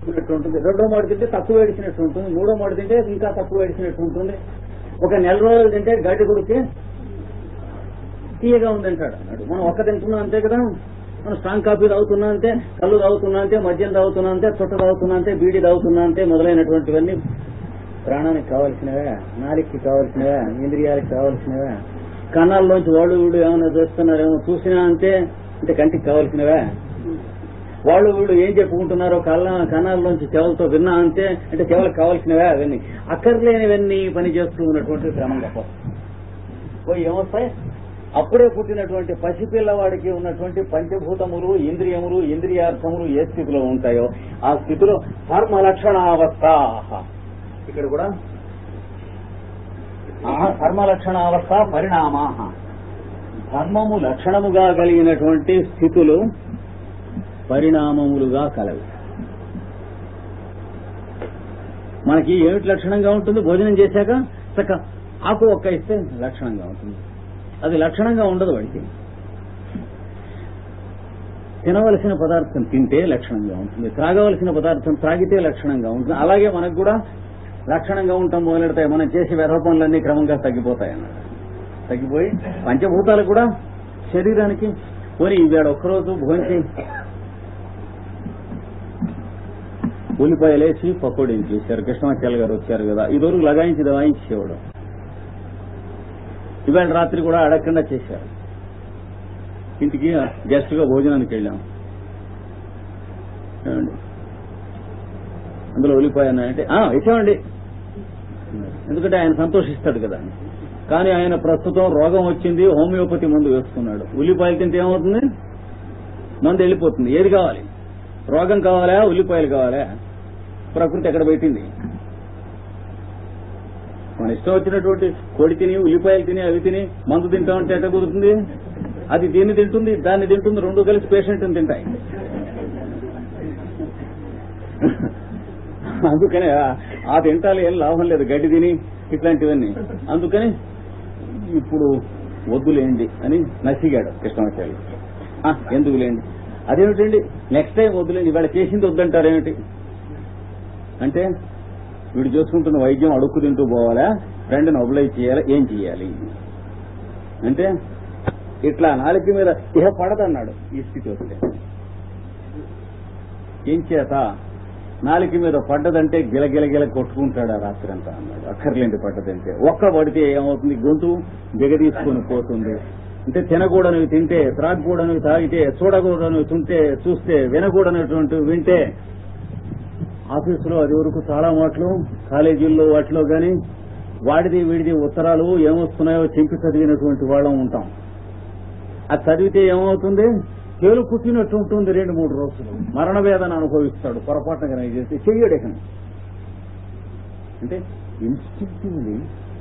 ఏడ్చినట్టు ఉంటుంది రెండో మాడు తింటే తక్కువ ఏడిచినట్టు ఉంటుంది మూడో మాడు తింటే ఇంకా తక్కువ ఏడిచినట్టు ఉంటుంది ఒక నెల రోజులు తింటే గడ్డి కొడితే తీయగా ఉందంటాడు అన్నాడు మనం ఒక్క తింటున్నాం అంతే కదా మనం స్ట్రాంగ్ కాఫీ తాగుతున్నా అంతే కళ్ళు తాగుతున్నా అంతే మద్యం తాగుతున్నా అంతే చుట్ట తాగుతున్నా అంతే బీడీ తాగుతున్నా అంతే మొదలైనటువంటివన్నీ ప్రాణానికి కావాల్సినవే నాలికి కావాల్సినవే ఇంద్రియాలకు కావాల్సినవే కన్నాల్లోంచి వాళ్ళు వీళ్ళు ఏమైనా చూస్తున్నారేమో చూసినా అంతే అంటే కంటికి కావాల్సినవే వాళ్ళు వీళ్ళు ఏం చెప్పుకుంటున్నారో కళ్ళ కన్నాల్లోంచి చెవులతో విన్నా అంతే అంటే చెవులకు కావాల్సినవే అవన్నీ అక్కర్లేనివన్నీ పని చేస్తూ ఉన్నటువంటి క్రమం గొప్ప పోయి ఏమొస్తాయి అప్పుడే పుట్టినటువంటి పసిపిల్లవాడికి ఉన్నటువంటి పంచభూతములు ఇంద్రియములు ఇంద్రియార్థములు ఏ స్థితిలో ఉంటాయో ఆ స్థితిలో ధర్మ లక్షణావస్థ ఇక్కడ కూడా ఆ ధర్మ లక్షణావస్థ పరిణామా ధర్మము లక్షణముగా కలిగినటువంటి స్థితులు పరిణామములుగా కలవు మనకి ఏమిటి లక్షణంగా ఉంటుంది భోజనం చేశాక చక్క ఆకు ఒక్క ఇస్తే లక్షణంగా ఉంటుంది అది లక్షణంగా ఉండదు వాడికి తినవలసిన పదార్థం తింటే లక్షణంగా ఉంటుంది త్రాగవలసిన పదార్థం త్రాగితే లక్షణంగా ఉంటుంది అలాగే మనకు కూడా లక్షణంగా ఉంటాం మొదలెడతాయి మనం చేసే వ్యధ పనులన్నీ క్రమంగా తగ్గిపోతాయి అన్నమాట తగ్గిపోయి పంచభూతాలు కూడా శరీరానికి పోనీ ఇవాడ ఒక్కరోజు భోంచి ఉల్లిపాయలేసి పకోడీలు చేశారు కృష్ణమాచార్య గారు వచ్చారు కదా ఇదివరకు లగాయించి దవాయించేవాడు ఇవాళ రాత్రి కూడా అడగకుండా చేశారు ఇంటికి గెస్ట్ గా భోజనానికి వెళ్ళాం ఏమండి అందులో ఉల్లిపాయ అంటే "ఆ, ఇచ్చామండి ఎందుకంటే ఆయన సంతోషిస్తాడు కదా కానీ ఆయన ప్రస్తుతం రోగం వచ్చింది హోమియోపతి మందు వేసుకున్నాడు ఉల్లిపాయలు తింటే ఏమవుతుంది మందు వెళ్ళిపోతుంది ఏది కావాలి రోగం కావాలా ఉల్లిపాయలు కావాలా ప్రకృతి ఎక్కడ పెట్టింది మన ఇష్టం వచ్చినటువంటి కోడి తిని ఉల్లిపాయలు తిని అవి తిని మందు తింటామంటే ఎట్ట కుదురుతుంది అది దీన్ని తింటుంది దాన్ని తింటుంది రెండు కలిసి పేషెంట్ తింటాయి అందుకని ఆ- ఆ తింటాలు ఏం లాభం లేదు గడ్డి తిని ఇట్లాంటివన్నీ అందుకని ఇప్పుడు వద్దులేండి అని నసిగాడు కృష్ణమాచార్య ఆ, ఎందుకు లేండి అదేమిటండి నెక్స్ట్ టైం వద్దులేండి ఇవాళ చేసింది వద్దంటారేమిటి అంటే వీడు చేసుకుంటున్న వైద్యం అడుక్కు తింటూ పోవాలా ఫ్రెండ్ని ఒబలైజ్ చేయాలా ఏం చేయాలి అంటే ఇట్లా నాలుక మీద ఇహ పడదన్నాడు ఈ స్థితి వస్తే ఏం చేత నాలుక మీద పడ్డదంటే గిలగిల గిల కొట్టుకుంటాడు ఆ రాత్రి అంతా అన్నాడు అక్కర్లేంటి పడ్డదంటే ఒక్క పడితే ఏమవుతుంది గొంతు బిగదీసుకొని పోతుంది అంటే తినకూడనివి తింటే త్రాగకూడనివి తాగితే చూడకూడనివి తింటే చూస్తే వినకూడనటువంటి వింటే ఆఫీసులో అది వరకు చాలా మాటలు కాలేజీల్లో వాటిలో గాని వాడిది వీడిది ఉత్తరాలు ఏమొస్తున్నాయో చింపి చదివినటువంటి వాళ్ళం ఉంటాం అది చదివితే ఏమవుతుంది చేలు కుట్టినట్టు ఉంటుంది రెండు మూడు రోజులు మరణ వేదన అనుభవిస్తాడు పొరపాటున కనుక చేస్తే చెయ్యడు ఇక అంటే ఇన్స్టింక్టివ్లీ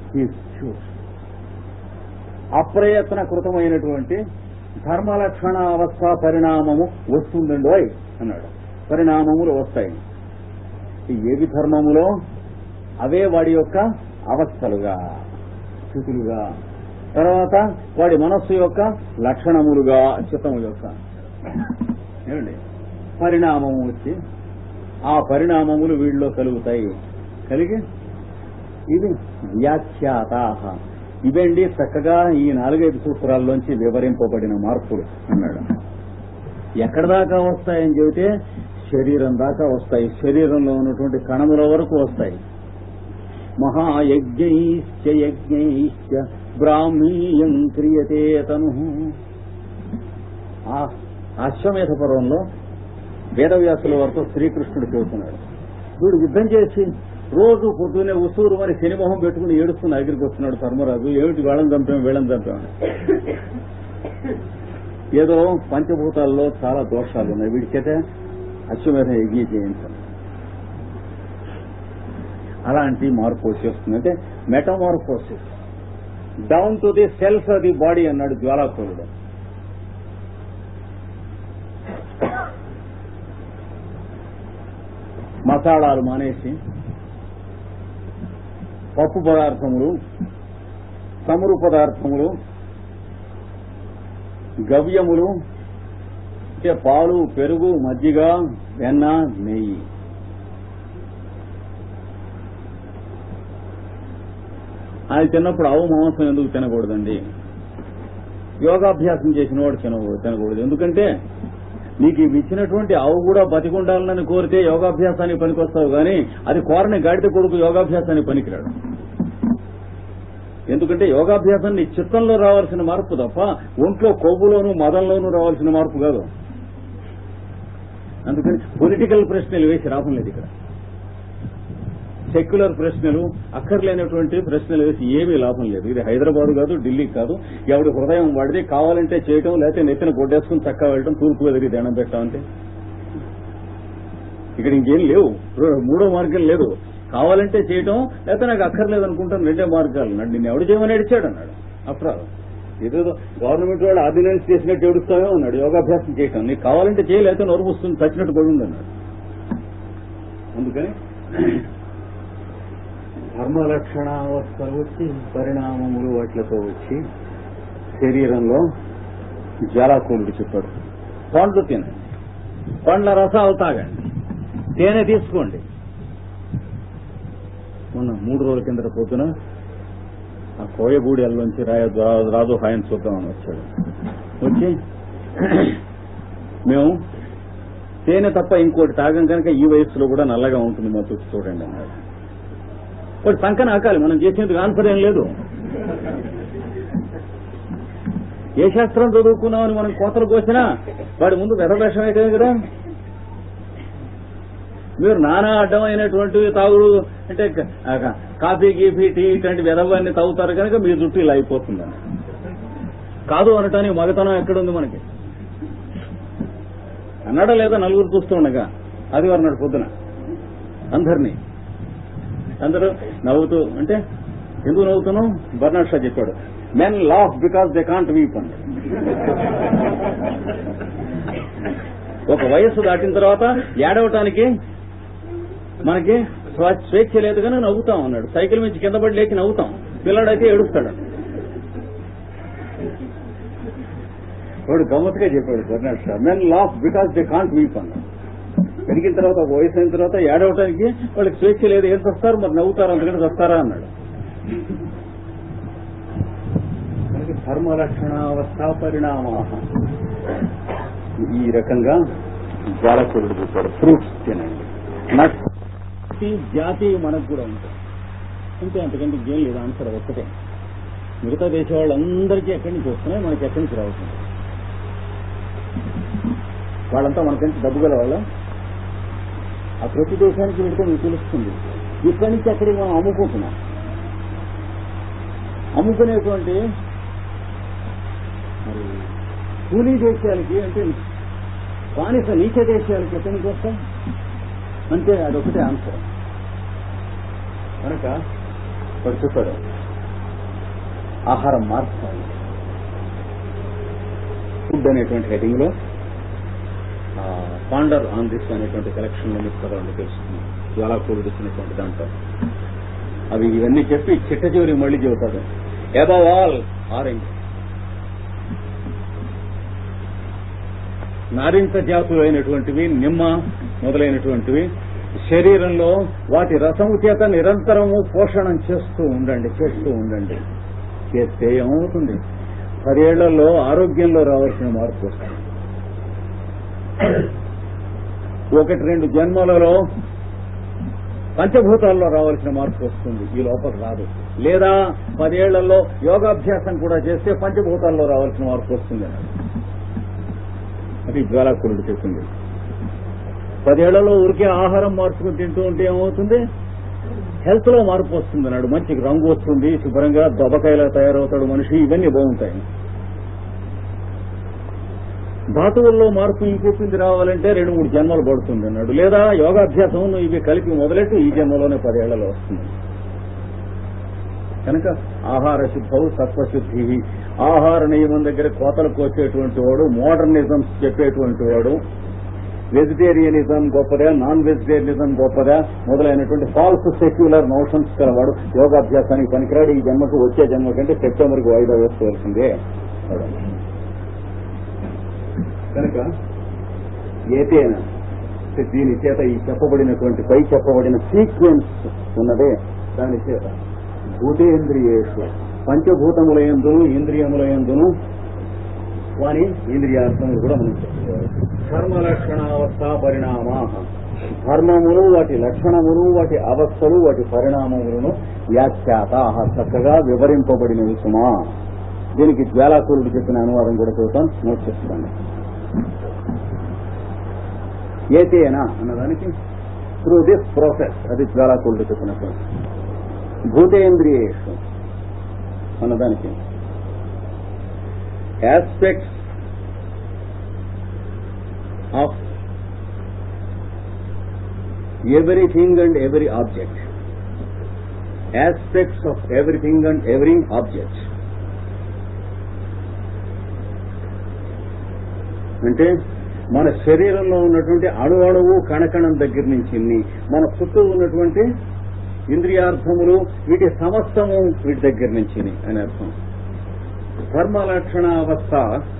అప్రయత్న కృతమైనటువంటి ధర్మలక్షణ అవస్థ పరిణామము వస్తుందండోయ్ అన్నాడు పరిణామములు వస్తాయి ఈ ఏవి ధర్మములో అవే వాడి యొక్క అవస్థలుగా స్థితులుగా తర్వాత వాడి మనస్సు యొక్క లక్షణములుగా చిత్తము యొక్క ఏమండి పరిణామము వచ్చి ఆ పరిణామములు వీళ్ళలో కలుగుతాయి కలిగి ఇది వ్యాఖ్యాత ఇవండి చక్కగా ఈ నాలుగైదు సూత్రాల్లోంచి వివరింపబడిన మార్పులు అన్నాడు ఎక్కడ దాకా వస్తాయని చెబితే శరీరం దాకా వస్తాయి శరీరంలో ఉన్నటువంటి కణముల వరకు వస్తాయి మహాయజ్ఞైశ్చ యజ్ఞైశ్చ బ్రాహ్మీయం క్రియతే తను ఆ అశ్వమేధ పర్వంలో వేదవ్యాసుల వరకు శ్రీకృష్ణుడు చెబుతున్నాడు వీడు యుద్ధం చేసి రోజు పొద్దునే ఉసూరు మరి శనిమోహం పెట్టుకుని ఏడుస్తున్న దగ్గరికి వస్తున్నాడు ధర్మరాజు ఏమిటి వేళం చంపాం వేళం చంపాం ఏదో పంచభూతాల్లో చాలా దోషాలు ఉన్నాయి వీడి చేత అశ్వమేధ యజ్ఞ చేయించాలి అలాంటి మార్పు వచ్చేస్తుంది అంటే metamorphosis down to the cells of the body అన్నాడు జ్వాలాకులుడు మసాలాలు మానేసి పప్పు పదార్థములు చమురు పదార్థములు గవ్యములు అంటే పాలు పెరుగు మజ్జిగ వెన్న నెయ్యి ఆయన తిన్నప్పుడు ఆవు మాంసం ఎందుకు తినకూడదండి యోగాభ్యాసం చేసిన వాడు తినకూడదు తినకూడదు ఎందుకంటే నీకు ఇవి ఇచ్చినటువంటి ఆవు కూడా బతికుండాలని కోరితే యోగాభ్యాసానికి పనికొస్తావు గాని అది కోరని గాడిద కొడుకు యోగాభ్యాసానికి పనికిరాడు ఎందుకంటే యోగాభ్యాసం నీ చిత్తంలో రావాల్సిన మార్పు తప్ప ఒంట్లో కొవ్వులోను మదంలోనూ రావాల్సిన మార్పు కాదు అందుకని పొలిటికల్ ప్రశ్నలు వేసి రావడం లేదు ఇక్కడ సెక్యులర్ ప్రశ్నలు అక్కర్లేనటువంటి ప్రశ్నలు వేసి ఏమీ లాభం లేదు ఇది హైదరాబాద్ కాదు ఢిల్లీ కాదు ఎవడి హృదయం వాడిది కావాలంటే చేయటం లేకపోతే నెత్తిన కొట్టేసుకుని చక్కగా వెళ్ళటం తూర్పు ఎదిరి దండం పెట్టామంటే ఇక్కడ ఇంకేం లేవు మూడో మార్గం లేదు కావాలంటే చేయటం లేకపోతే నాకు అక్కర్లేదు అనుకుంటాను రెండే మార్గాలు నన్ను నిన్ను ఎవడు చేయమని అడిచాడు అన్నాడు అప్పుడు ఏదో గవర్నమెంట్ వాడు ఆర్డినెన్స్ చేసినట్టు ఏడుస్తామే ఉన్నాడు యోగాభ్యాసం చేయటం నీకు కావాలంటే చేయలేకపోతే నోరు వస్తుంది చచ్చినట్టు పడి ఉంది అన్నాడు అందుకని ధర్మ లక్షణావస్థలు వచ్చి పరిణామములు వాటిలతో వచ్చి శరీరంలో జ్వాలాకూలుడు చెప్పాడు పండ్లు తినండి పండ్ల రసాలు తాగండి తేనె తీసుకోండి మొన్న మూడు రోజుల కిందట పొద్దున ఆ కోయగూడెల్లోంచి రాయ రాజు హాయన్ చూద్దామని వచ్చాడు వచ్చి మేము తేనె తప్ప ఇంకోటి తాగం కనుక ఈ వయసులో కూడా నల్లగా ఉంటుంది మా చుట్టూ చూడండి అన్నాడు వాడు సంకన ఆకాలి మనం చేసేందుకు ఆన్సర్ ఏం లేదు ఏ శాస్త్రం చదువుకున్నామని మనం కోతలు కోసినా వాడి ముందు వెధవేషం అయితే కదా మీరు నానా అడ్డమైనటువంటి తాగుడు అంటే క- కాఫీ గీఫీ టీ ఇట్లాంటి వెధవాన్ని తాగుతారు కనుక మీ జుట్టు ఇలా అయిపోతుందని కాదు అనటానికి మగతనం ఎక్కడుంది మనకి అన్నాడా లేదా నలుగురు చూస్తుండగా అది అన్నాడు పొద్దున అందరినీ అందరూ నవ్వుతూ అంటే ఎందుకు నవ్వుతున్నావు బర్నాడ్ షా చెప్పాడు men laugh because they can't weep అని ఒక వయస్సు దాటిన తర్వాత ఏడవటానికి మనకి స్వ- స్వేచ్ఛ లేదు కానీ నవ్వుతాం అన్నాడు సైకిల్ నుంచి కింద పడి లేచి నవ్వుతాం పిల్లాడైతే ఏడుస్తాడు వాడు గమ్మత్తుగా చెప్పాడు Bernard Shaw men laugh because they can't weep అన్నాడు పెరిగిన తర్వాత ఒక వయసు అయిన తర్వాత ఏడవటానికి వాళ్ళకి స్వేచ్ఛ లేదు ఏం వస్తారు మరి నవ్వుతారు అందుకని వస్తారా అన్నాడు మనకి ధర్మ లక్షణావస్థ పరిణామా ఈ రకంగా జాలకురుడు చెప్పాడు ఫ్రూట్స్ తినండి నట్స్ జాతి మనకు కూడా ఉంటుంది అంతే అంతకంటే ఏం లేదు ఆన్సర్ ఒక్కటే మిగతా దేశ వాళ్ళందరికీ ఎక్కడి నుంచి వస్తున్నాయి మనకి ఎక్కడి నుంచి రావుతుంది వాళ్ళంతా మనకంటే డబ్బు గల వాళ్ళ ఆ ప్రతి దేశానికి వెళ్తే మీకు తెలుస్తుంది ఇక్కడి నుంచి అక్కడికి మనం అమ్ముకుంటున్నాం అమ్ముకునేటువంటి మరి కూలీ దేశాలకి అంటే బానిస నీచ దేశాలకి ఎక్కడి నుంచి వస్తాం అంతే అదొకటే ఆన్సర్ కనుక వాడు చెప్పాడు ఆహారం మార్చాలి ఫుడ్ అనేటువంటి హెడింగ్ లో పాండర్ ఆన్ దిస్ అనేటువంటి కలెక్షన్ లో మీకు చదవండి తెలుస్తుంది చాలా కూడి ఇచ్చినటువంటి దాంట్లో అవి ఇవన్నీ చెప్పి చిట్ట చివరి మళ్ళీ చెబుతాడు ఎబవ్ ఆల్ ఆరెంజ్ నారింజ జాతులు అయినటువంటివి నిమ్మ మొదలైనటువంటివి శరీరంలో వాటి రసము చేత నిరంతరము పోషణం చేస్తూ ఉండండి చేస్తూ ఉండండి చేస్తే ఏమవుతుంది పదేళ్లలో ఆరోగ్యంలో రావాల్సిన మార్పు వస్తుంది ఒకటి రెండు జన్మలలో పంచభూతాల్లో రావాల్సిన మార్పు వస్తుంది ఈ లోపల రాదు లేదా పదేళ్లలో యోగాభ్యాసం కూడా చేస్తే పంచభూతాల్లో రావాల్సిన మార్పు వస్తుంది అన్నాడు అది జ్వాలాకురుడు చెప్పింది పదేళ్లలో ఊరికే ఆహారం మార్చుకుని తింటూ ఉంటే ఏమవుతుంది హెల్త్ లో మార్పు వస్తుంది అన్నాడు మంచి రంగు వస్తుంది శుభ్రంగా దొబకాయలా తయారవుతాడు మనిషి ఇవన్నీ బాగుంటాయి ధాతువుల్లో మార్పు ఈ చెప్పింది రావాలంటే రెండు మూడు జన్మలు పడుతుంది అన్నాడు లేదా యోగాభ్యాసం నువ్వు ఇవి కలిపి మొదలెట్టు ఈ జన్మలోనే పదేళ్లలో వస్తుంది కనుక ఆహార శుద్ధవు సత్వశుద్ధి ఆహార నియమం దగ్గర కోతలు కోసేటువంటి వాడు మోడర్నిజం చెప్పేటువంటి వాడు వెజిటేరియనిజం గొప్పదా నాన్ వెజిటేరియనిజం గొప్పదా మొదలైనటువంటి ఫాల్స్ సెక్యులర్ నోషన్స్ కలవాడు యోగాభ్యాసానికి పనికిరాడు ఈ జన్మకు వచ్చే జన్మ కంటే సెప్టెంబర్కి వాయిదా వేసుకోవాల్సిందే కనుక ఏతేనా దీని చేత ఈ చెప్పబడినటువంటి పై చెప్పబడిన సీక్వెన్స్ ఉన్నదే దాని చేత భూతేంద్రియేషు పంచభూతముల ఎందును ఇంద్రియముల ఎందును వాని ఇంద్రియార్థములు కూడా మనం చెప్పుకోవాలి ధర్మ లక్షణావస్థ పరిణామా ధర్మములు వాటి లక్షణములు వాటి అవస్థలు వాటి పరిణామములను వ్యాఖ్యాత చక్కగా వివరింపబడినవి సుమా దీనికి జ్వాలాకూరుడు చెప్పిన అనువాదం కూడా చూద్దాం నోట్ చేస్తున్నాను ఏతేనా అన్నదానికి త్రూ దిస్ ప్రాసెస్ అది జ్వాలాకూరుడు చెప్పినట్టు భూతేంద్రియేషు అన్నదానికి aspects of everything and every object. Aspects of everything and every object. అంటే మన శరీరంలో ఉన్నటువంటి అణు అణువు కణకణం దగ్గర నుంచి మన చుట్టూ ఉన్నటువంటి ఇంద్రియార్థములు వీటి సమస్తము వీటి దగ్గర నుంచి అని అర్థం ధర్మలక్షణావస్థ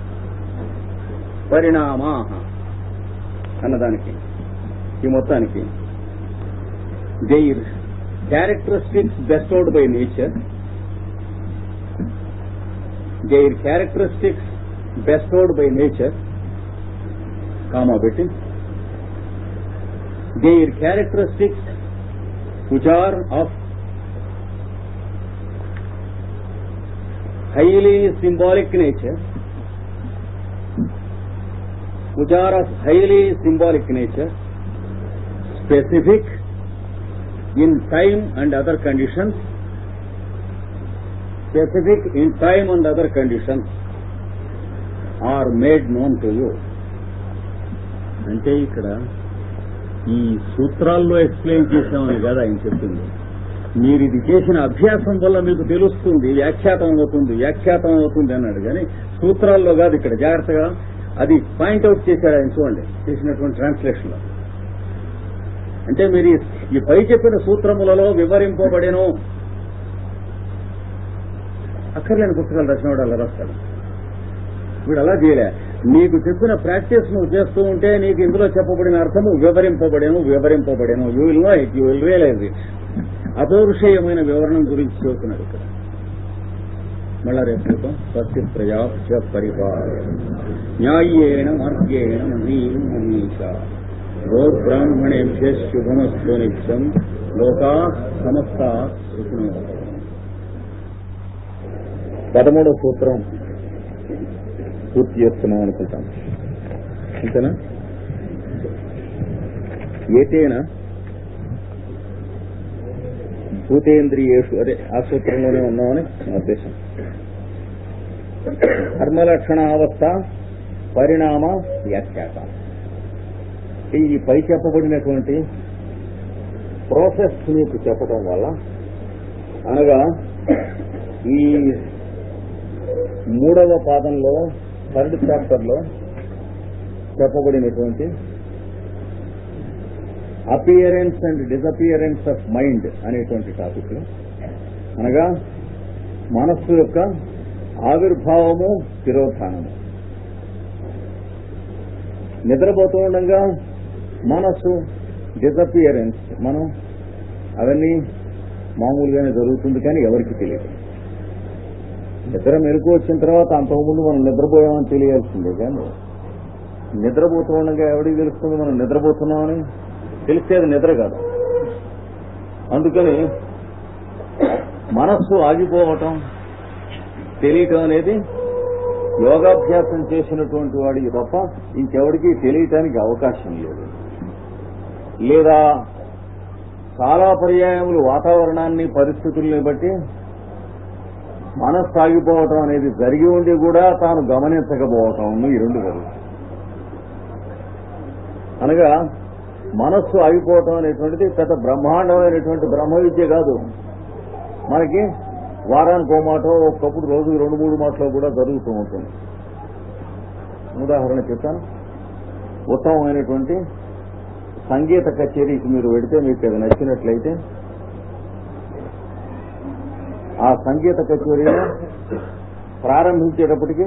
పరిణామా అన్నదానికి ఈ మొత్తానికి their characteristics bestowed by nature their characteristics bestowed by nature comma పెట్టి their characteristics which are of highly symbolic nature, which are of highly symbolic nature, specific in time and other conditions, specific in time and other conditions, are made known to you. అంటే ఇక్కడ ఈ సూత్రాల్లో explain చేసామని కదా ఆయన చెప్పింది మీరు ఇది చేసిన అభ్యాసం వల్ల మీకు తెలుస్తుంది వ్యాఖ్యాతం అవుతుంది వ్యాఖ్యాతం అవుతుంది అన్నాడు కానీ సూత్రాల్లో కాదు ఇక్కడ జాగ్రత్తగా అది పాయింట్అవుట్ చేశారు ఆయన చూడండి చేసినటువంటి ట్రాన్స్లేషన్ లో అంటే మీరు ఈ- ఈ పై చెప్పిన సూత్రములలో వివరింపబడేను అక్కర్లేని పుస్తకాలు రాసిన వాడు అలా రాస్తాడు వీడు అలా చేయలే నీకు చెప్పిన ప్రాక్టీస్ నువ్వు చేస్తూ ఉంటే నీకు ఇందులో చెప్పబడిన అర్థము వివరింపబడేను వివరింపబడేను you will know it you will realise it అపౌరుషేయమైన వివరణం గురించి చెబుతున్నాడు ఇక్కడ మళ్ళా రేపు చూద్దాం స్వస్తి ప్రజాభ్య పరిపాల న్యాయేణ మార్గేణ మహీం మనీష గో బ్రాహ్మణేభ్య శుభమస్తు నిత్యం లోకా సమస్త సుఖినో పదమూడవ సూత్రం పూర్తి చేస్తున్నాం అనుకుంటాం అంతేనా ఏతేనా భూతేంద్రియేషు అదే ఆ సూత్రంలోనే ఉన్నామని నా ఉద్దేశం కర్మలక్షణావస్థ పరిణామ వ్యాఖ్యాత ఈ పై చెప్పబడినటువంటి ప్రాసెస్ మీకు చెప్పడం వల్ల అనగా ఈ మూడవ పాదంలో థర్డ్ చాప్టర్ లో చెప్పబడినటువంటి appearance and disappearance of mind అనేటువంటి టాపిక్ లో అనగా మనస్సు యొక్క ఆవిర్భావము తిరోధానము నిద్రపోతూ ఉండగా మనస్సు డిసపియరెన్స్ మనం అవన్నీ మామూలుగానే జరుగుతుంది కానీ ఎవరికి తెలియదు నిద్ర మెరుగు వచ్చిన తర్వాత అంతకుముందు మనం నిద్రపోయామని తెలియాల్సిందే కానీ నిద్రపోతూ ఉండగా ఎవరికి తెలుస్తుంది మనం నిద్రపోతున్నామని తెలిస్తే అది నిద్ర కాదు అందుకని మనస్సు ఆగిపోవటం తెలియటం అనేది యోగాభ్యాసం చేసినటువంటి వాడికి తప్ప ఇంకెవడికి తెలియటానికి అవకాశం లేదు లేదా చాలా పర్యాయములు వాతావరణాన్ని పరిస్థితుల్ని బట్టి మనస్సు ఆగిపోవటం అనేది జరిగి ఉండి కూడా తాను గమనించకపోవటం ఈ రెండు జరుగుతుంది అనగా మనస్సు ఆగిపోవటం అనేటువంటిది పెద్ద బ్రహ్మాండమైనటువంటి బ్రహ్మ విద్య కాదు మనకి వారానికి ఓ మాట ఒక్కప్పుడు రోజు రెండు మూడు మాటలు కూడా జరుగుతూ ఉంటుంది ఉదాహరణ చెప్తాను ఉత్తమమైనటువంటి సంగీత కచేరీకి మీరు వెడితే మీకు అది నచ్చినట్లయితే ఆ సంగీత కచేరీలో ప్రారంభించేటప్పటికి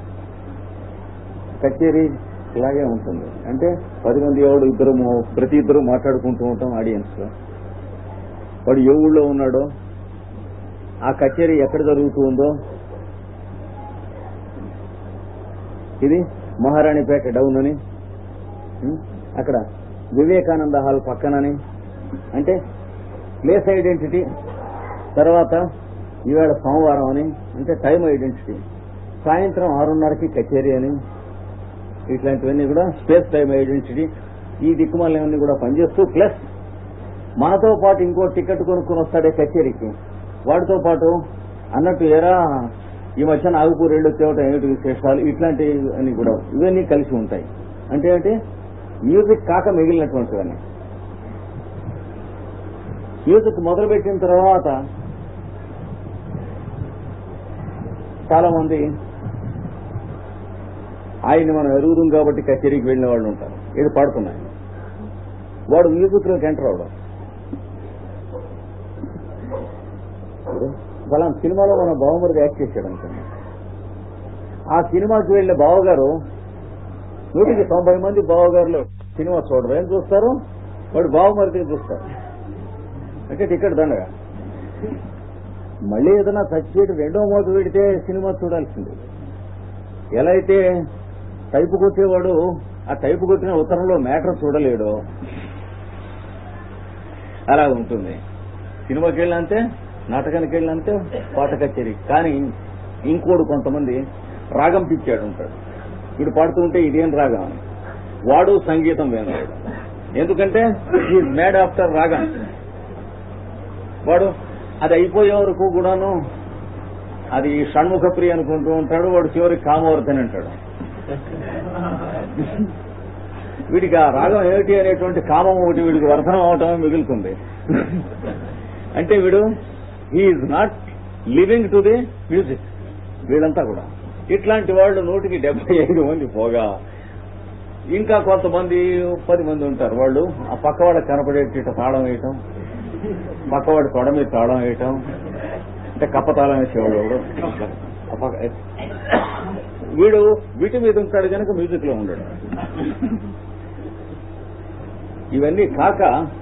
కచేరీ ఇలాగే ఉంటుంది అంటే పది మంది ఎవడు ఇద్దరు మో- ప్రతి ఇద్దరు మాట్లాడుకుంటూ ఉంటాం ఆడియన్స్ లో వాడు ఏ ఊళ్ళో ఉన్నాడో ఆ కచేరీ ఎక్కడ జరుగుతూ ఉందో ఇది మహారాణిపేట డౌన్ అని ఉం? అక్కడ వివేకానంద హాల్ పక్కనని అంటే ప్లేస్ ఐడెంటిటీ తర్వాత ఈవేళ సోమవారం అని అంటే టైం ఐడెంటిటీ సాయంత్రం ఆరున్నరకి కచేరీ అని ఇట్లాంటివన్నీ కూడా స్పేస్ టైం ఐడెంటిటీ ఈ దిక్కుమాలన్నీ కూడా పనిచేస్తూ ప్లస్ మనతో పాటు ఇంకో టికెట్ కొనుక్కొని వస్తాడే కచేరీకి వాడితో పాటు అన్నట్టు ఎరా ఈ మధ్య నాగపూర్ వెళ్ళి వచ్చేవటం ఏమిటి విశేషాలు ఇట్లాంటివి అన్ని కూడా ఇవన్నీ కలిసి ఉంటాయి అంటే ఏంటి మ్యూజిక్ కాక మిగిలినటువంటివన్నీ మ్యూజిక్ మొదలుపెట్టిన తర్వాత చాలా మంది ఆయన్ని మనం ఎరుగుదాం కాబట్టి కచేరీకి వెళ్ళిన వాళ్ళు ఉంటారు ఇది పాడుతున్నాయి వాడు మ్యూజిక్ లోకి ఎంటర్ అవడం ఫలానా సినిమాలో మన బావమరిది యాక్ట్ చేశాడు అనుకున్నాం ఆ సినిమాకి వెళ్ళిన బావగారు నూటికి తొంభై మంది బావగారులు సినిమా చూడరు ఏం చూస్తారు వాడు బావమరిది చూస్తారు అంటే టికెట్ దండగా మళ్ళీ ఏదైనా చచ్చిపెట్టి రెండో మోత పెడితే సినిమా చూడాల్సింది ఎలా అయితే టైపు కొట్టేవాడు ఆ టైపు కొట్టిన ఉత్తరంలో మ్యాటర్ చూడలేడు అలా ఉంటుంది సినిమాకి వెళ్ళినంతే నాటకానికి వెళ్ళినంతే పాట కచేరీ కానీ ఇంకోడు కొంతమంది రాగం పిచ్చాడు ఉంటాడు వీడు పాడుతూ ఉంటే ఇదేం రాగం అని వాడు సంగీతం వేనాడు ఎందుకంటే ఈ మేడ్ ఆఫ్టర్ రాగం వాడు అది అయిపోయే వరకు కూడాను అది షణ్ముఖ ప్రియ అనుకుంటూ ఉంటాడు వాడు చివరికి కామవర్ధని అంటాడు వీడికి ఆ రాగం ఏమిటి అనేటువంటి కామం ఒకటి వీడికి వర్ధనం అవటమే మిగులుతుంది అంటే వీడు he's not living to the music వీళ్ళంతా కూడా ఇట్లాంటి వాళ్ళు నూటికి డెబ్బై ఐదు మంది పోగా ఇంకా కొంతమంది పది మంది ఉంటారు వాళ్ళు ఆ పక్కవాళ్ళకి కనపడేట తాళం వేయటం పక్కవాడి తొడ మీద తాళం వేయటం అంటే కప్పతాళం వేసేవాడు ఎవడు ఆ పక్క- వీడు వీటి మీద ఉంటాడు కనుక మ్యూజిక్ లో ఉండడు ఇవన్నీ కాక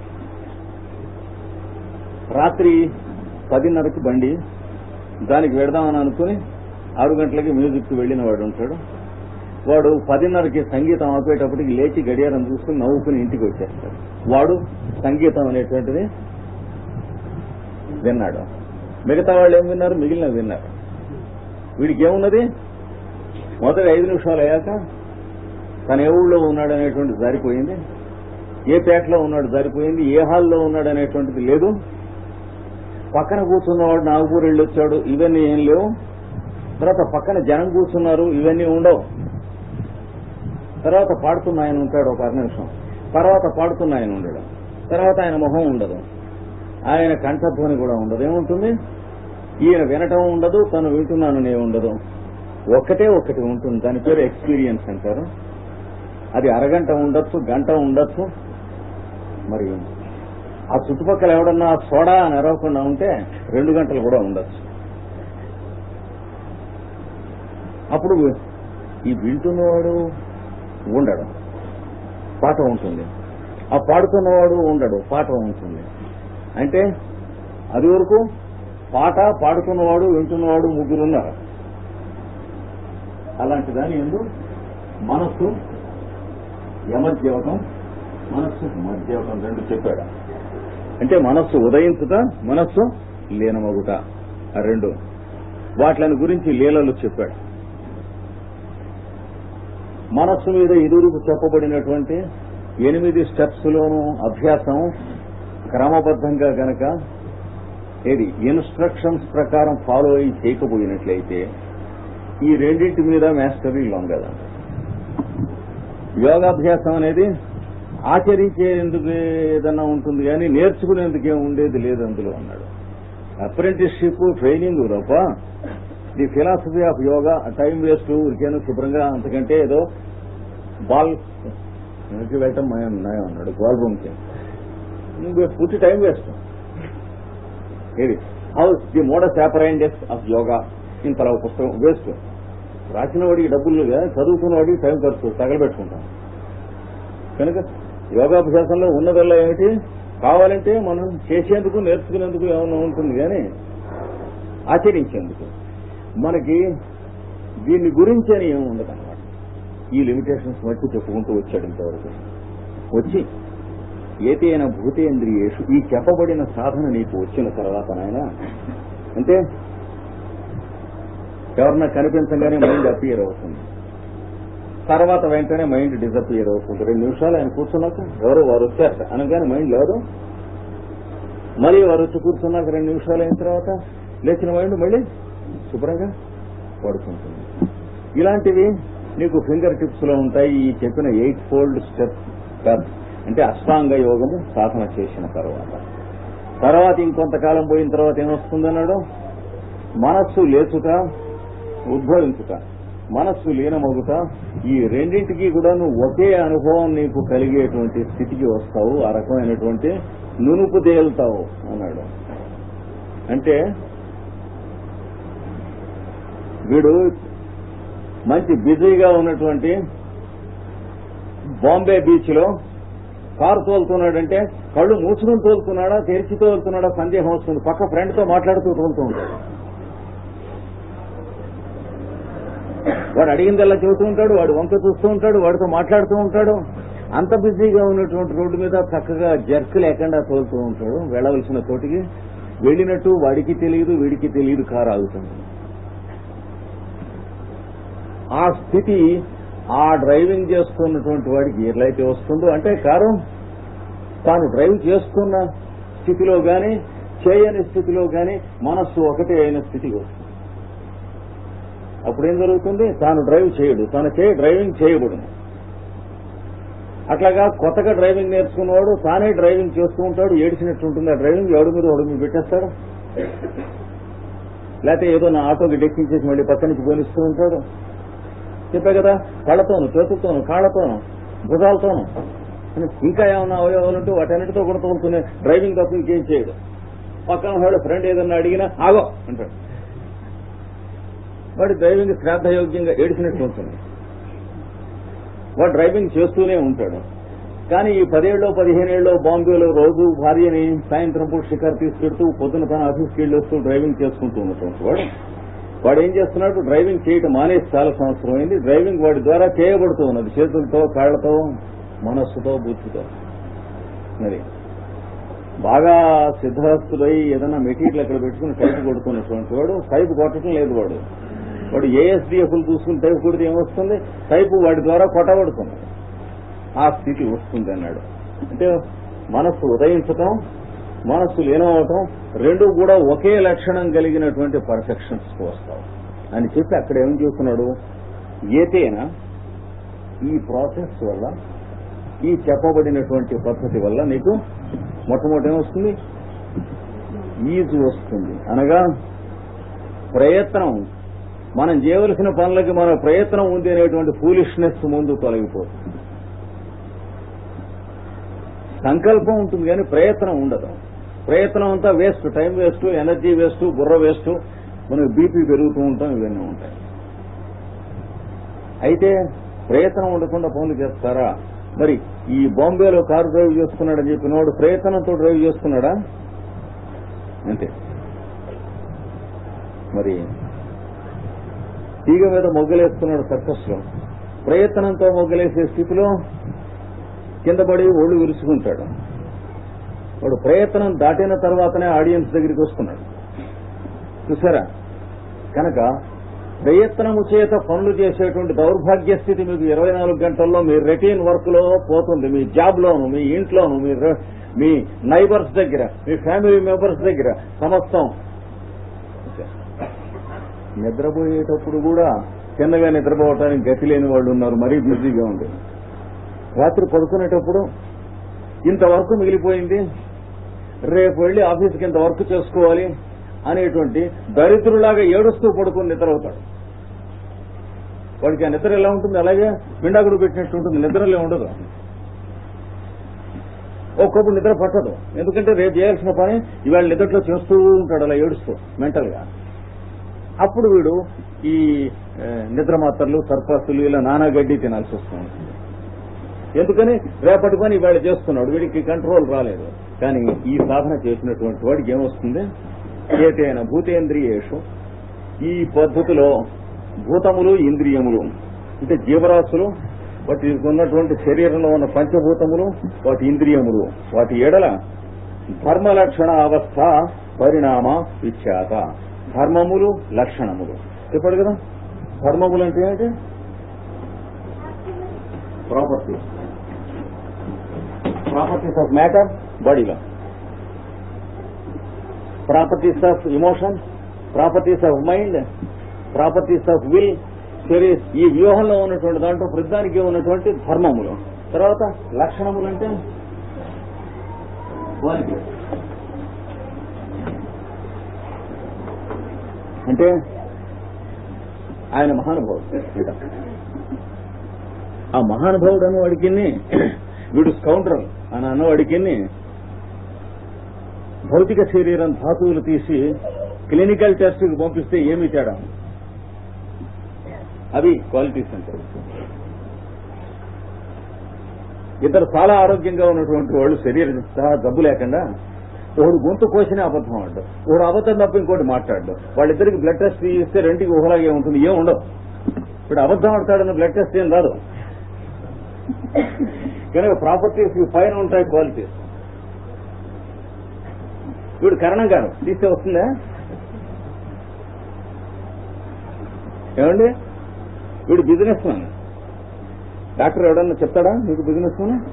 రాత్రి పదిన్నరకి బండి దానికి వెడదామని అనుకుని ఆరు గంటలకి మ్యూజిక్ కి వెళ్ళిన వాడు ఉంటాడు వాడు పదిన్నరకి సంగీతం ఆపేటప్పటికి లేచి గడియారం చూసుకుని నవ్వుకుని ఇంటికి వచ్చేస్తాడు వాడు సంగీతం అనేటువంటిది విన్నాడు మిగతా వాళ్ళు ఏం విన్నారు మిగిలిన విన్నారు వీడికి ఏమున్నది మొదటి ఐదు నిమిషాలు అయ్యాక తను ఏ ఊళ్ళో ఉన్నాడు అనేటువంటిది జారిపోయింది ఏ పేటలో ఉన్నాడు జారిపోయింది ఏ హాల్లో ఉన్నాడు అనేటువంటిది లేదు పక్కన కూర్చున్నవాడు నాగపూర్ వెళ్ళి వచ్చాడు ఇవన్నీ ఏం లేవు తర్వాత పక్కన జనం కూర్చున్నారు ఇవన్నీ ఉండవు తర్వాత పాడుతున్న ఆయన ఉంటాడు ఒక అర నిమిషం తర్వాత పాడుతున్న ఆయన ఉండడు తర్వాత ఆయన మొహం ఉండదు ఆయన కంఠధ్వని కూడా ఉండదు ఏముంటుంది ఈయన వినటం ఉండదు తను వింటున్నాననే ఉండదు ఒక్కటే ఒక్కటి ఉంటుంది దాని పేరు ఎక్స్పీరియన్స్ అంటారు అది అరగంట ఉండొచ్చు గంట ఉండొచ్చు మరి ఆ చుట్టుపక్కల ఎవడన్నా సోడా అని అరవకుండా ఉంటే రెండు గంటలు కూడా ఉండొచ్చు అప్పుడు ఈ వింటున్నవాడు ఉండడు పాట ఉంటుంది ఆ పాడుతున్నవాడు ఉండడు పాట ఉంటుంది అంటే అది వరకు పాట పాడుతున్నవాడు వింటున్నవాడు ముగ్గురు ఉన్నారు అలాంటి దాని ఎందు మనస్సు యమద్యవకం మనస్సు మధ్యవకం రెండు చెప్పాడు అంటే మనస్సు ఉదయించుట మనస్సు లీనమగుట ఆ రెండు వాటిని గురించి లీలలు చెప్పాడు మనస్సు మీద ఇరువురికి చెప్పబడినటువంటి ఎనిమిది స్టెప్స్ లోను అభ్యాసం క్రమబద్ధంగా గనక ఏది ఇన్స్ట్రక్షన్స్ ప్రకారం ఫాలో అయ్యి చేయకపోయినట్లయితే ఈ రెండింటి మీద మాస్టరీ లొంగద యోగాభ్యాసం అనేది ఆచరించేందుకు ఏదన్నా ఉంటుంది కానీ నేర్చుకునేందుకు ఏం ఉండేది లేదు అందులో అన్నాడు అప్రెంటిస్షిప్ ట్రైనింగ్ తప్ప the philosophy of yoga time waste ఊరికేను శుభ్రంగా అంతకంటే ఏదో బాల్ వెనక్కి వెళ్ళటం నయం నయం అన్నాడు బాల్ రూమ్కి నువ్వు పూర్తి టైం వేస్ట్ ఏది how the modus operandi of yoga ఇంతలా ఒక పుస్తకం వేస్ట్ రాసిన వాడికి డబ్బులు చదువుకున్న వాడికి టైం ఖర్చు తగలబెట్టుకుంటాం కనుక యోగాభ్యాసంలో ఉన్నదల్లా ఏమిటి కావాలంటే మనం చేసేందుకు నేర్చుకునేందుకు ఏమైనా ఉంటుంది కానీ ఆచరించేందుకు మనకి దీని గురించి అని ఏమి ఉండదు అనమాట ఈ లిమిటేషన్స్ మట్టి చెప్పుకుంటూ వచ్చాడు ఇంతవరకు వచ్చి ఏతైన భూతేంద్రియేషు ఈ చెప్పబడిన సాధన నీకు వచ్చిన తర్వాత నాయన అంటే ఎవరన్నా కనిపించగానే మైండ్ అపియర్ అవుతుంది తర్వాత వెంటనే మైండ్ డిసపియర్ అవుతుంది రెండు నిమిషాలు ఆయన కూర్చున్నాక ఎవరో వారు వచ్చారు అనగానే మైండ్ లేదు మళ్ళీ వారు వచ్చి కూర్చున్నాక రెండు నిమిషాలు అయిన తర్వాత లేచిన మైండ్ మళ్ళీ శుభ్రంగా పడుకుంటుంది ఇలాంటివి నీకు ఫింగర్ టిప్స్ లో ఉంటాయి ఈ చెప్పిన ఎయిట్ ఫోల్డ్ స్టెప్ అంటే అష్టాంగ యోగము సాధన చేసిన తర్వాత తర్వాత ఇంకొంతకాలం పోయిన తర్వాత ఏమొస్తుందన్నాడు మనస్సు లేచుట ఉద్భవించుట మనస్సు లీనమగుట ఈ రెండింటికి కూడా నువ్వు ఒకే అనుభవం నీకు కలిగేటువంటి స్థితికి వస్తావు ఆ రకమైనటువంటి నునుపు తేలుతావు అన్నాడు అంటే వీడు మంచి బిజీగా ఉన్నటువంటి బాంబే బీచ్ లో కారు తోలుతున్నాడంటే కళ్ళు మూసుకుని తోలుతున్నాడా తెరిచి తోలుతున్నాడా సందేహం వస్తుంది పక్క ఫ్రెండ్ తో మాట్లాడుతూ తోలుతూ ఉంటాడు వాడు అడిగిందల్లా చెబుతూ ఉంటాడు వాడు వంక చూస్తూ ఉంటాడు వాడితో మాట్లాడుతూ ఉంటాడు అంత బిజీగా ఉన్నటువంటి రోడ్డు మీద చక్కగా జర్క్ లేకుండా తోలుతూ ఉంటాడు వెళ్ళవలసిన చోటికి వెళ్ళినట్టు వాడికి తెలియదు వీడికి తెలియదు కారు ఆగుతుంది ఆ స్థితి ఆ డ్రైవింగ్ చేస్తున్నటువంటి వాడికి ఎట్లయితే వస్తుందో అంటే కారు తాను డ్రైవ్ చేస్తున్న స్థితిలో గాని చేయని స్థితిలో గాని మనస్సు ఒకటే అయిన స్థితికి వస్తుంది అప్పుడేం జరుగుతుంది తాను డ్రైవ్ చేయడు తాను చే డ్రైవింగ్ చేయబడును అట్లాగా కొత్తగా డ్రైవింగ్ నేర్చుకున్నవాడు తానే డ్రైవింగ్ చేస్తూ ఉంటాడు ఏడిచినట్టు ఉంటుంది ఆ డ్రైవింగ్ ఎవడి మీద ఎవడి మీద పెట్టేస్తాడు లేకపోతే ఏదో నా ఆటోకి డెక్కించేసి మళ్ళీ పక్క నుంచి పోనిస్తూ ఉంటాడు చెప్పే కదా కళ్ళతోను చేతులతోను కాళ్లతోను భుజాలతోను అని ఇంకా ఏమన్నా అవయవాలుంటే వాటన్నిటితో కూడా తోలుకునే డ్రైవింగ్ తప్ప ఇంకేం చేయడు పక్కన వాడు ఫ్రెండ్ ఏదన్నా అడిగినా ఆగో అంటాడు వాడి డ్రైవింగ్ శ్రాద్ధయోగ్యంగా ఏడిచినట్టు ఉంటుంది వాడు డ్రైవింగ్ చేస్తూనే ఉంటాడు కానీ ఈ పదేళ్ళలో పదిహేనేళ్ళలో బాంబేలో రోజు భార్యని సాయంత్రం పూట షికారు తీసుకెడుతూ పొద్దున తన ఆఫీస్కి వెళ్ళి వస్తూ డ్రైవింగ్ చేసుకుంటూ ఉన్నటువంటి వాడు వాడు ఏం చేస్తున్నాడు డ్రైవింగ్ చేయటం మానేసి చాలా సంవత్సరం అయింది డ్రైవింగ్ వాడి ద్వారా చేయబడుతూ ఉన్నది చేతులతో కాళ్లతో మనస్సుతో బుద్ధితో మరి బాగా సిద్ధహస్తుడై ఏదైనా మెటీరియల్ అక్కడ పెట్టుకుని టైప్ కొడుతున్నటువంటి వాడు టైప్ కొట్టడం లేదు వాడు వాడు ఏఎస్డిఎఫ్లు చూసుకుని టైప్ కొడితే ఏమొస్తుంది టైపు వాడి ద్వారా కొట్టబడుతుంది ఆ స్థితి వస్తుంది అన్నాడు అంటే మనస్సు ఉదయించటం మనస్సు లీనమవటం రెండు కూడా ఒకే లక్షణం కలిగినటువంటి పర్ఫెక్షన్స్ వస్తావు అని చెప్పి అక్కడ ఏం చేస్తున్నాడు ఏతేనా ఈ ప్రాసెస్ వల్ల ఈ చెప్పబడినటువంటి పద్ధతి వల్ల నీకు మొట్టమొదటి ఏమొస్తుంది ఈజు వస్తుంది అనగా ప్రయత్నం మనం చేయవలసిన పనులకి మన ప్రయత్నం ఉంది అనేటువంటి ఫూలిష్నెస్ ముందు తొలగిపోతుంది సంకల్పం ఉంటుంది కానీ ప్రయత్నం ఉండదు ప్రయత్నం అంతా waste time waste energy waste బుర్ర వేస్ట్ మనకు బీపీ పెరుగుతూ ఉంటాం ఇవన్నీ ఉంటాయి అయితే ప్రయత్నం ఉండకుండా పనులు చేస్తారా మరి ఈ బాంబేలో కారు డ్రైవ్ చేస్తున్నాడని చెప్పినవాడు ప్రయత్నంతో డ్రైవ్ చేస్తున్నాడా అంతే మరి తీగ మీద మొగ్గలేస్తున్నాడు సర్కస్ లో ప్రయత్నంతో మొగ్గలేసే స్థితిలో కింద పడి ఒళ్ళు విరుచుకుంటాడు వాడు ప్రయత్నం దాటిన తర్వాతనే ఆడియన్స్ దగ్గరికి వస్తున్నాడు చూసారా కనుక ప్రయత్నము చేత పనులు చేసేటువంటి దౌర్భాగ్య స్థితి మీకు ఇరవై నాలుగు గంటల్లో మీ రొటీన్ వర్క్ లో పోతుంది మీ జాబ్ లోను మీ ఇంట్లోను మీ ర- మీ నైబర్స్ దగ్గర మీ ఫ్యామిలీ మెంబర్స్ దగ్గర సమస్తం నిద్రపోయేటప్పుడు కూడా చిన్నగా నిద్రపోవటానికి గతి లేని వాళ్ళు ఉన్నారు మరీ బిజీగా ఉంది రాత్రి పడుకునేటప్పుడు ఇంత వర్క్ మిగిలిపోయింది రేపు వెళ్లి ఆఫీస్కి ఇంత వర్క్ చేసుకోవాలి అనేటువంటి దరిద్రులాగా ఏడుస్తూ పడుకుని నిద్రవుతాడు వాడికి ఆ నిద్ర ఎలా ఉంటుంది అలాగే పిండాకుడు పెట్టినట్టు ఉంటుంది నిద్రలే ఉండదు ఒక్కొక్కప్పుడు నిద్ర పట్టదు ఎందుకంటే రేపు చేయాల్సిన పని ఇవాళ నిద్రలో చేస్తూ ఉంటాడు అలా ఏడుస్తూ మెంటల్ గా అప్పుడు వీడు ఈ ఆ, నిద్ర మాత్రలు సర్పస్సులు ఇలా నానా గడ్డి తినాల్సి వస్తుంది ఎందుకని రేపటి పని ఇవాళ చేస్తున్నాడు వీడికి కంట్రోల్ రాలేదు కానీ ఈ సాధన చేసినటువంటి వాడికి ఏమొస్తుంది ఏతైన భూతేంద్రియేషు ఈ పద్ధతిలో భూతములు ఇంద్రియములు అంటే జీవరాశులు వాటి ఉన్నటువంటి శరీరంలో ఉన్న పంచభూతములు వాటి ఇంద్రియములు వాటి ఎడల ధర్మ లక్షణ అవస్థ పరిణామ విఖ్యాత ధర్మములు లక్షణములు చెప్పాడు కదా ధర్మములు అంటే ఏంటి ప్రాపర్టీస్ ప్రాపర్టీస్ ఆఫ్ మ్యాటర్ బాడీలో properties of emotion properties of mind properties of will శరీర ఈ వ్యూహంలో ఉన్నటువంటి దాంట్లో ప్రతిదానికి ఉన్నటువంటి ధర్మములు తర్వాత లక్షణములు అంటే క్వాలిటీ అంటే ఆయన మహానుభావుడు ఇట. ఆ మహానుభావుడు అన్నవాడికి వీడు స్కౌంటర్ అని అన్నవాడికి భౌతిక శరీరం ధాతువులు తీసి క్లినికల్ టెస్ట్ కి పంపిస్తే ఏమి తేడా అవి క్వాలిటీస్ అంటే ఇద్దరు చాలా ఆరోగ్యంగా ఉన్నటువంటి వాళ్ళు శరీరం సహా జబ్బు లేకుండా ఒకడు గొంతు కోసినా అబద్ధం ఆడు ఒకడు అబద్ధం తప్ప ఇంకోటి మాట్లాడు వాళ్ళిద్దరికి బ్లడ్ టెస్ట్ ఇస్తే రెండుకి ఊహలాగే ఉంటుంది ఏం ఉండదు ఇప్పుడు అబద్ధం ఆడతాడన్న బ్లడ్ టెస్ట్ ఏం రాదు కనుక ప్రాపర్టీస్ పైన ఉంటాయి క్వాలిటీస్ వీడు కరణం గారు తీస్తే వస్తుందా ఏమండి వీడు బిజినెస్ మ్యాన్ డాక్టర్ ఎవడన్నా చెప్తాడా మీకు బిజినెస్ మ్యాన్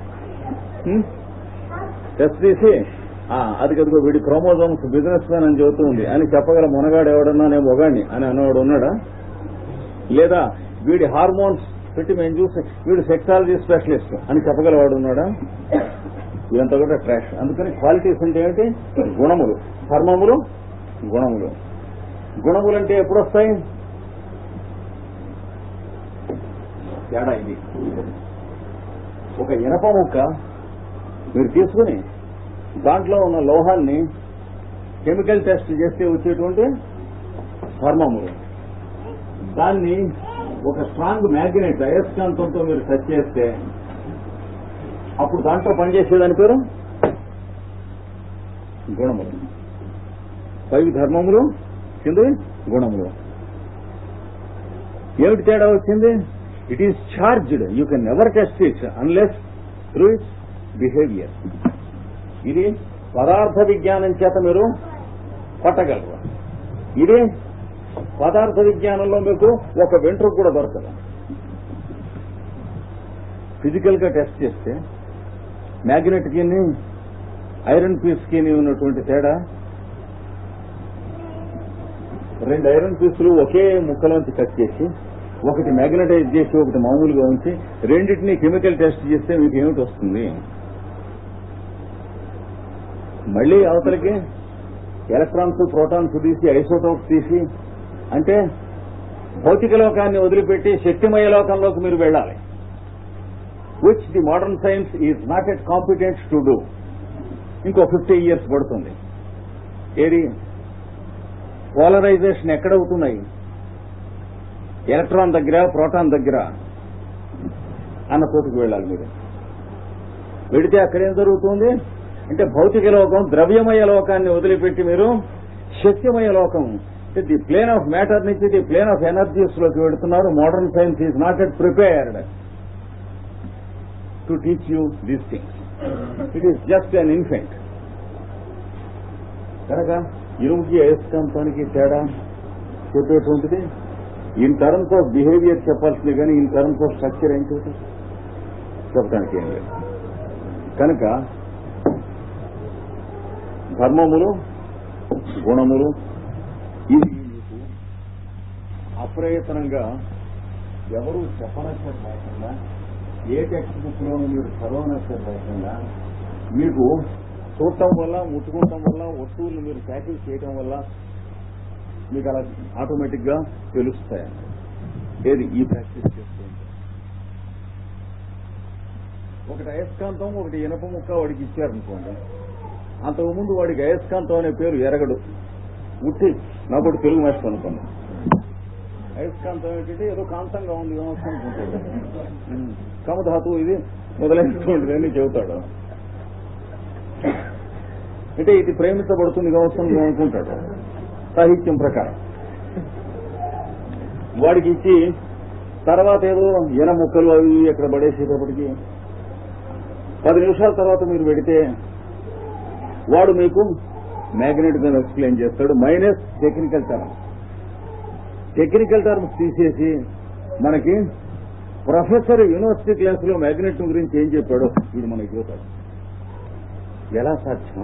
టెస్ట్ తీసి ఆ, అది కదుగో వీడి క్రోమోజోమ్స్ బిజినెస్ మ్యాన్ అని చెబుతూ ఉంది అని చెప్పగల మునగాడు ఎవడన్నా నేను మొగాడిని అని అన్నవాడు ఉన్నాడా లేదా వీడి హార్మోన్స్ పెట్టి మేము చూసి వీడు సెక్సాలజీ స్పెషలిస్ట్ అని చెప్పగలవాడు ఉన్నాడా ఇదంతా కూడా ట్రాష్ అందుకని క్వాలిటీస్ అంటే ఏంటి గుణములు ధర్మములు గుణములు గుణములు అంటే ఎప్పుడు వస్తాయి తేడా ఇది ఒక ఇనప ముక్క మీరు తీసుకుని దాంట్లో ఉన్న లోహాన్ని కెమికల్ టెస్ట్ చేస్తే వచ్చేటువంటి ధర్మములు దాన్ని ఒక స్ట్రాంగ్ మ్యాగ్నెట్ అయస్కాంతంతో మీరు టచ్ చేస్తే అప్పుడు దాంట్లో పనిచేసేదాని పేరు గుణములు పైవి ధర్మములు కింద గుణములు ఏమిటి తేడా వచ్చింది it is charged you can never test it unless through its behaviour ఇది పదార్థ విజ్ఞానం చేత మీరు పట్టగలరు ఇది పదార్థ విజ్ఞానంలో మీకు ఒక వెంట్రుకు కూడా దొరకదు ఫిజికల్ గా టెస్ట్ చేస్తే మ్యాగ్నెట్ కి ఐరన్ పీస్ కి ఉన్నటువంటి తేడా రెండు ఐరన్ పీసులు ఒకే ముక్కలోంచి కట్ చేసి ఒకటి మ్యాగ్నటైజ్ చేసి ఒకటి మామూలుగా ఉంచి రెండింటిని కెమికల్ టెస్ట్ చేస్తే మీకు ఏమిటి వస్తుంది మళ్ళీ అవతలకి ఎలక్ట్రాన్స్ ప్రోటాన్స్ తీసి ఐసోటోప్స్ తీసి అంటే భౌతిక లోకాన్ని వదిలిపెట్టి శక్తిమయ లోకంలోకి మీరు వెళ్ళాలి which the modern science is not at competent to do ఇంకో ఫిఫ్టీ ఇయర్స్ పడుతుంది ఏది పోలరైజేషన్ ఎక్కడవుతున్నాయి ఎలక్ట్రాన్ దగ్గర ప్రోటాన్ దగ్గర అన్న చోటుకు వెళ్ళాలి మీరు వెడితే అక్కడేం జరుగుతుంది అంటే భౌతిక లోకం ద్రవ్యమయ లోకాన్ని వదిలిపెట్టి మీరు శక్తిమయ లోకం ది ప్లేన్ ఆఫ్ మ్యాటర్ నుంచి ది ప్లేన్ ఆఫ్ ఎనర్జీస్ లోకి వెళుతున్నారు modern science is not at prepared to teach you these things it is just an infant కనుక ఇనుముకి అయస్కాంతానికి తేడా చెప్పేటువంటిది ఇన్ టర్మ్స్ ఆఫ్ బిహేవియర్ చెప్పాల్సింది కానీ ఇన్ టర్మ్స్ ఆఫ్ స్ట్రక్చర్ ఏం చెబుతాం చెప్పడానికి ఏం లేదు కనుక ధర్మములు గుణములు ఇవి మీకు అప్రయత్నంగా ఎవరు చెప్పనక్కర్ లేకుండా ఏ టెక్స్ట్ బుక్ లోనూ మీరు చదవనక్కర్ లేకుండా మీకు చూడటం వల్ల ముట్టుకోవటం వల్ల వస్తువులు మీరు ట్యాకిల్ చేయటం వల్ల మీకు అలా ఆటోమేటిక్ గా తెలుస్తాయి ఏది ఈ ప్రాక్టీస్ చేస్తూ ఉంటే. ఒకటి అయస్కాంతం ఒకటి ఇనప ముక్క వాడికి ఇచ్చారనుకోండి అంతకుముందు వాడికి అయస్కాంతం అనే పేరు ఎరగడు ఉట్టి నాకు తెలుగు మాస్టర్ అనుకోండి అయస్కాంతం ఏంటంటే ఏదో కాంతంగా ఉంది ఏమో అనుకుంటాడు ఉమ్, కమధాతు ఇది మొదలైనటువంటిది అని చెబుతాడు అంటే ఇది ప్రేమించబడుతుంది కావచ్చు అని అనుకుంటాడు సాహిత్యం ప్రకారం వాడికి ఇచ్చి తర్వాత ఏదో ఎన ముక్కలు అవి ఇవి ఎక్కడ పడేసేటప్పటికి పది నిమిషాల తర్వాత మీరు పెడితే వాడు మీకు మ్యాగ్నెట్ గా ఎక్స్ప్లెయిన్ చేస్తాడు minus technical terms technical terms తీసేసి మనకి ప్రొఫెసర్ యూనివర్సిటీ క్లాస్ లో మ్యాగ్నెట్ గురించి ఏం చెప్పాడో వీడు మనకి చూస్తాడు ఎలా సాధ్యం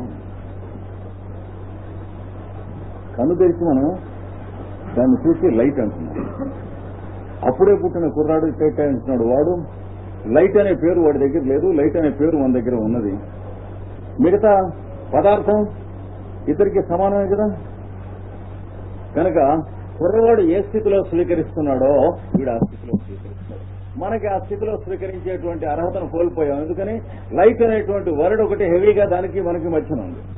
కన్ను తెరిచి మనం దాన్ని చూసి లైట్ అంటున్నాం అప్పుడే పుట్టిన కుర్రాడు ఇట్ట అంటున్నాడు వాడు లైట్ అనే పేరు వాడి దగ్గర లేదు లైట్ అనే పేరు మన దగ్గర ఉన్నది మిగతా పదార్థం ఇద్దరికి సమానమే కదా కనుక కుర్రవాడు ఏ స్థితిలో స్వీకరిస్తున్నాడో వీడు ఆ స్థితిలో స్వీకరిస్తాడు మనకి ఆ స్థితిలో స్వీకరించేటువంటి అర్హతను కోల్పోయాం ఎందుకని లైట్ అనేటువంటి వర్డ్ ఒకటి హెవీగా దానికి మనకి మధ్యన ఉంది